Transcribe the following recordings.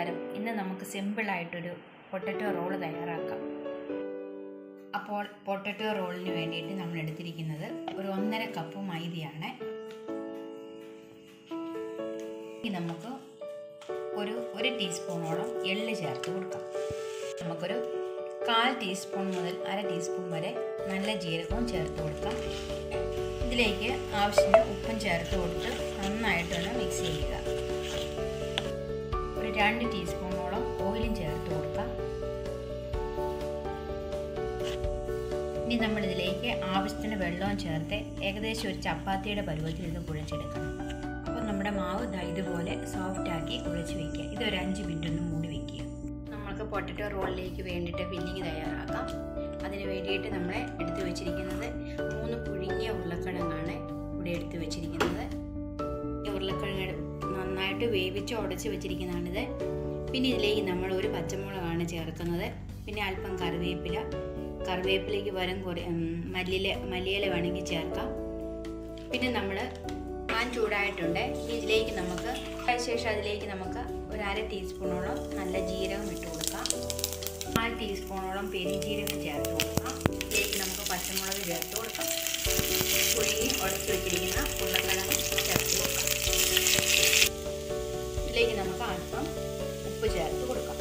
നമസ്കാരം ഇന്ന് നമുക്ക് സിമ്പിളായിട്ടൊരു പൊട്ടറ്റോ റോള് തയ്യാറാക്കാം അപ്പോൾ പൊട്ടറ്റോ റോളിന് വേണ്ടിയിട്ട് നമ്മൾ എടുത്തിരിക്കുന്നത് ഒരു ഒന്നര കപ്പ് മൈദയാണ് ഇനി നമുക്ക് ഒരു ഒരു ടീസ്പൂണോളം എള്ള് ചേർത്ത് കൊടുക്കാം നമുക്കൊരു കാൽ ടീസ്പൂൺ മുതൽ അര ടീസ്പൂൺ വരെ നല്ല ജീരകവും ചേർത്ത് കൊടുക്കാം ഇതിലേക്ക് ആവശ്യത്തിന് ഉപ്പും ചേർത്ത് കൊടുത്ത് നന്നായിട്ടൊന്ന് മിക്സ് ചെയ്യുക ഒരു രണ്ട് ടീസ്പൂണോളം ഓയിലും ചേർത്ത് കൊടുക്കാം ഇനി നമ്മൾ ഇതിലേക്ക് ആവശ്യത്തിന് വെള്ളവും ചേർത്ത് ഏകദേശം ഒരു ചപ്പാത്തിയുടെ പരുവത്തിൽ ഇത് കുഴച്ചെടുക്കണം അപ്പോൾ നമ്മുടെ മാവ് ദാ ഇതുപോലെ സോഫ്റ്റ് ആക്കി കുഴച്ച് വയ്ക്കുക ഇതൊരു അഞ്ച് മിനിറ്റ് ഒന്ന് മൂടി വയ്ക്കുക നമ്മൾക്ക് പൊട്ടറ്റോ റോളിലേക്ക് വേണ്ടിയിട്ട് ഫില്ലിങ് തയ്യാറാക്കാം അതിന് വേണ്ടിയിട്ട് നമ്മൾ എടുത്തു വെച്ചിരിക്കുന്നത് മൂന്ന് പുഴുങ്ങിയ ഉരുളക്കിഴങ്ങാണ് ഇവിടെ എടുത്തു വെച്ചിരിക്കുന്നത് ഈ ഉരുളക്കിഴങ്ങ് നന്നായിട്ട് വേവിച്ച് ഉടച്ച് വെച്ചിരിക്കുന്നതാണിത് പിന്നെ ഇതിലേക്ക് നമ്മൾ ഒരു പച്ചമുളകാണ് ചേർക്കുന്നത് പിന്നെ അല്പം കറിവേപ്പില കറിവേപ്പിലേക്ക് വരം കുറേ മല്ലിയില മല്ലിയില വേണമെങ്കിൽ ചേർക്കാം പിന്നെ നമ്മൾ പാൻ ചൂടായിട്ടുണ്ട് ഇതിലേക്ക് നമുക്ക് ശേഷം അതിലേക്ക് നമുക്ക് ഒരു അര ടീസ്പൂണോളം നല്ല ജീരകം ഇട്ട് കൊടുക്കാം നാല് ടീസ്പൂണോളം പെരിഞ്ജീരകം ചേർത്ത് കൊടുക്കാം ഇതിലേക്ക് നമുക്ക് പച്ചമുളക് ചേർത്ത് കൊടുക്കാം പുഴുങ്ങി ഉടച്ചു വെച്ചിരിക്കുന്ന ഉരുളക്കിഴങ്ങ് ചേർത്ത് കൊടുക്കാം ഇതിലേക്ക് നമുക്ക് അല്പം ഉപ്പ് ചേർത്ത് കൊടുക്കാം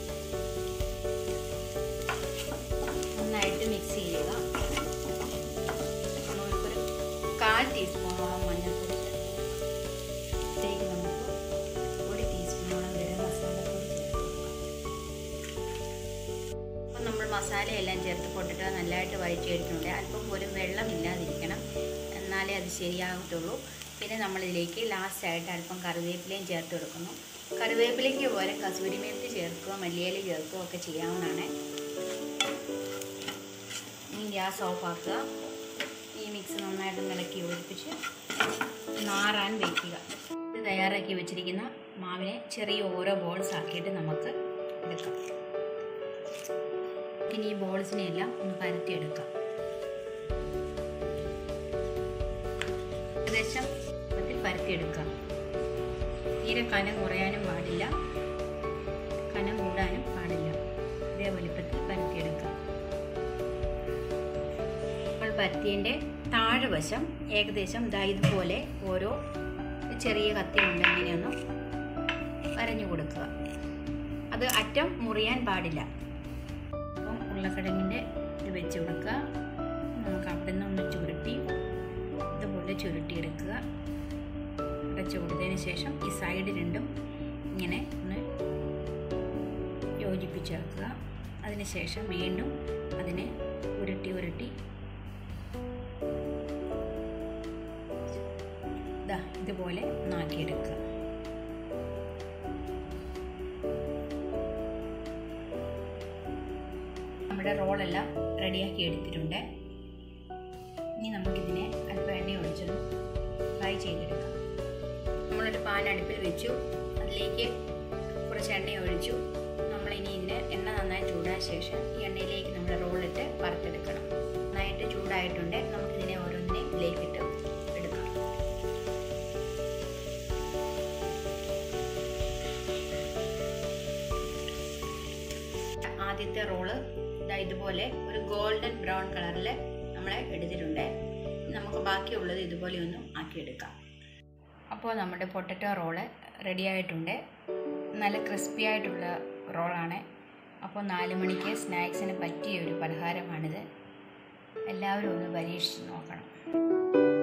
നന്നായിട്ട് മിക്സ് ചെയ്യുക നമുക്കൊരു കാൽ ടീസ്പൂണോളം മഞ്ഞൾപ്പൊടി ഇതിലേക്ക് നമുക്ക് ഒരു ടീസ്പൂണോളം ഗരം മസാലപ്പൊടി ചേർത്ത് അപ്പം നമ്മൾ മസാലയെല്ലാം ചേർത്ത് പൊട്ടിട്ട് നല്ലതായിട്ട് വഴറ്റിയെടുത്തിട്ടുണ്ട് അല്പം പോലും വെള്ളം ഇല്ലാതിരിക്കണം എന്നാലേ അത് ശരിയാകത്തുള്ളൂ പിന്നെ നമ്മളിതിലേക്ക് ലാസ്റ്റായിട്ട് അല്പം കറിവേപ്പിലയും ചേർത്ത് കൊടുക്കുന്നു കറിവേപ്പിലേക്ക് പോലെ കസൂരി മേത്തി ചേർക്കുകയോ മല്ലിയില ചേർക്കുകയോ ഒക്കെ ചെയ്യാവുന്നതാണ് ഇനി ഗ്യാസ് ഓഫ് ആക്കുക ഈ മിക്സ് നന്നായിട്ട് ഇളക്കി യോജിപ്പിച്ച് നാറാൻ വയ്ക്കുക ഇത് തയ്യാറാക്കി വെച്ചിരിക്കുന്ന മാവിനെ ചെറിയ ഓരോ ബോൾസ് ആക്കിയിട്ട് നമുക്ക് എടുക്കാം ഇനി ഈ ബോൾസിനെ എല്ലാം ഒന്ന് പരത്തിയെടുക്കാം ഏകദേശം പരത്തിയെടുക്കാം തീരെ കനം കുറയാനും പാടില്ല കനം കൂടാനും പാടില്ല ഇതേ വലിപ്പത്തിൽ പരത്തിയെടുക്കാം നമ്മൾ പരത്തിയതിൻ്റെ താഴെ വശം ഏകദേശം ദാ ഇതുപോലെ ഓരോ ചെറിയ കത്തി കൊണ്ട് ഇങ്ങനെയൊന്ന് വരഞ്ഞു കൊടുക്കുക അത് അറ്റം മുറിയാൻ പാടില്ല അപ്പം ഉരുളക്കിഴങ്ങിൻ്റെ ഇത് വെച്ച് കൊടുക്കുക നമുക്ക് അവിടെ നിന്ന് ഒന്ന് ചുരുട്ടി ഇതുപോലെ ചുരുട്ടിയെടുക്കുക അടച്ചു കൊടുത്തതിന് ശേഷം ഈ സൈഡ് രണ്ടും ഇങ്ങനെ ഒന്ന് യോജിപ്പിച്ചേർക്കുക അതിനുശേഷം വീണ്ടും അതിനെ ഉരുട്ടി ഉരുട്ടി ഇതാ ഇതുപോലെ നാക്കിയെടുക്കുക നമ്മുടെ റോളെല്ലാം റെഡിയാക്കി എടുത്തിട്ടുണ്ട് ഇനി നമുക്കിതിനെ അല്പം എണ്ണ ഒഴിച്ചൊന്ന് ഫ്രൈ ചെയ്തെടുക്കാം നമ്മളൊരു പാൻ അടുപ്പിൽ വെച്ചു അതിലേക്ക് കുറച്ച് എണ്ണ ഒഴിച്ചു നമ്മളിനി ഇതിൻ്റെ എണ്ണ നന്നായി ചൂടായ ശേഷം ഈ എണ്ണയിലേക്ക് നമ്മൾ റോളിട്ട് വറുത്തെടുക്കണം നന്നായിട്ട് ചൂടായിട്ടുണ്ട് നമുക്കിതിനെ ഓരോന്നിനെ ഇതിലേക്കിട്ട് എടുക്കാം ആദ്യത്തെ റോള് ഇതാ ഇതുപോലെ ഒരു ഗോൾഡൻ ബ്രൗൺ കളറിൽ നമ്മളെ എടുത്തിട്ടുണ്ട് നമുക്ക് ബാക്കിയുള്ളത് ഇതുപോലെ ഒന്ന് ആക്കിയെടുക്കാം അപ്പോൾ നമ്മുടെ പൊട്ടറ്റോ റോള് റെഡി ആയിട്ടുണ്ട് നല്ല ക്രിസ്പി ആയിട്ടുള്ള റോളാണ് അപ്പോൾ നാല് മണിക്ക് സ്നാക്സിന് പറ്റിയ ഒരു പലഹാരമാണിത് എല്ലാവരും ഒന്ന് പരീക്ഷിച്ച് നോക്കണം